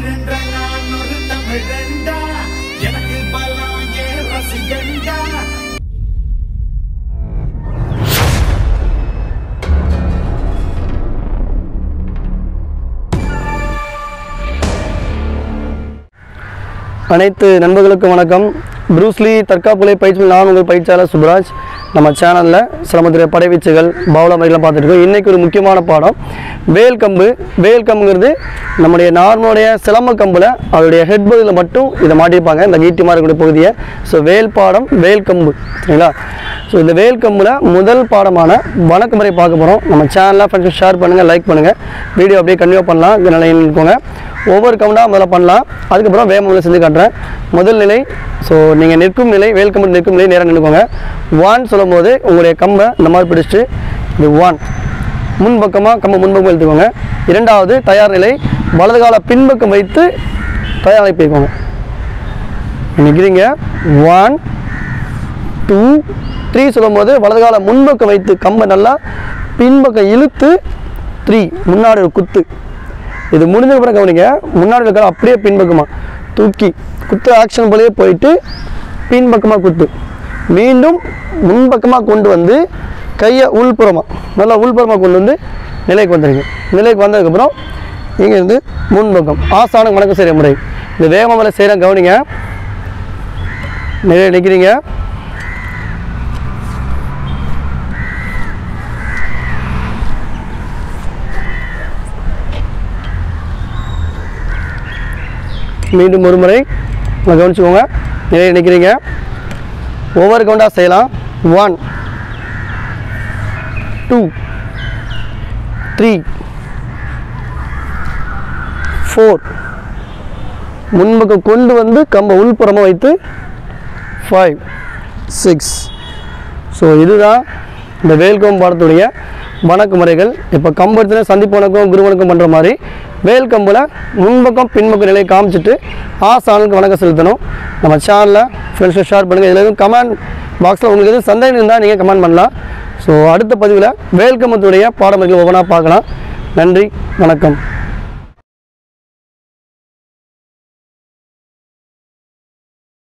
தமிழென்ற நான் ஒரு தமிழண்டா எனக்கு பலம் ஏ ரசிகண்டா அனைத்து நண்பர்களுக்கும் வணக்கம் ப்ரூஸ்லி தற்காப்புகளை பயிற்சி நான் உங்கள் பயிற்சியாளர் சுப்ராஜ் நம்ம சேனலில் சிலமத்திர படைவீச்சுகள் பவுல முறைகள்லாம் பார்த்துட்டு இருக்கோம் இன்றைக்கி ஒரு முக்கியமான பாடம் வேல் கம்பு வேல் கம்புங்கிறது நம்முடைய நார்மலுடைய சிலம்ப கம்பில் அதோடைய ஹெட் பகுதியில் மட்டும் இதை மாட்டியிருப்பாங்க இந்த ஈட்டி மாதிரி இருக்கக்கூடிய பகுதியை ஸோ வேல் பாடம் வேல் கம்பு சரிங்களா ஸோ இந்த வேல் கம்பில் முதல் பாடமான வணக்க முறை பார்க்க போகிறோம் நம்ம சேனலில் ஃப்ரெண்ட்ஸ் ஷேர் பண்ணுங்கள் லைக் பண்ணுங்கள் வீடியோ அப்படியே கண்டினியூ பண்ணலாம் இந்த நிலையில் இருக்கோங்க ஒவ்வொரு கவுண்டாக முதல்ல பண்ணலாம் அதுக்கப்புறம் வேகமாக செஞ்சு காட்டுறேன் முதல் நிலை ஸோ நீங்கள் நிற்கும் நிலை வேல் கம்பு நிற்கும் நிலை நேரம் நின்றுக்கோங்க வான் சொல்லும் போது உங்களுடைய கம்பை இந்த மாதிரி பிடிச்சிட்டு இது வான் முன்பக்கமாக கம்பை முன்பக்கம் எடுத்துக்கோங்க இரண்டாவது தயார் நிலை வலது கால பின்பக்கம் வைத்து தயார் போய்க்கோங்க நிற்கிறீங்க ஒன் டூ த்ரீ சொல்லும்போது வலது கால முன்பக்கம் வைத்து கம்பை நல்லா பின்பக்கம் இழுத்து த்ரீ முன்னாடி ஒரு குத்து இது முடிஞ்ச அப்புறம் கவனிங்க முன்னாடி இருக்கிற அப்படியே பின்பக்கமாக தூக்கி குத்து ஆக்ஷன் போலயே போயிட்டு பின்பக்கமாக குத்து மீண்டும் முன்பக்கமாக கொண்டு வந்து கையை உள்புறமாக நல்லா உள்புறமாக கொண்டு வந்து நிலைக்கு வந்துடுங்க நிலைக்கு வந்ததுக்கப்புறம் இங்கே இருந்து முன்பக்கம் ஆசான வணக்கம் செய்கிற முறை இந்த வேகமாக மேலே செய்கிற கவனிங்க நிலை நிற்கிறீங்க மீண்டும் ஒரு முறை உங்களை கவனிச்சுக்கோங்க நிலையில் நிற்கிறீங்க ஒவ்வொரு கவுண்டாக செய்யலாம் ஒன் டூ த்ரீ ஃபோர் முன்பக்கம் கொண்டு வந்து கம்பை உள்புறமாக வைத்து ஃபைவ் சிக்ஸ் ஸோ இதுதான் இந்த வேல்கோம் பாடத்துடைய வணக்க முறைகள் இப்போ கம்பத்தில் சந்திப்பு வணக்கம் குரு வணக்கம் பண்ணுற மாதிரி வேல் கம்பில் முன்பக்கம் பின்பக்கம் நிலையை காமிச்சிட்டு ஆசானுக்கு வணக்கம் செலுத்தணும் நம்ம சேனலில் ஃப்ரெண்ட்ஸை ஷேர் பண்ணுங்கள் இதில் எதுவும் கமெண்ட் பாக்ஸில் உங்களுக்கு எதுவும் சந்தேகம் இருந்தால் நீங்கள் கமெண்ட் பண்ணலாம் ஸோ அடுத்த பதிவில் வேல்கம்பத்துடைய பாடமுறைகள் ஒவ்வொன்றா பார்க்கலாம் நன்றி வணக்கம்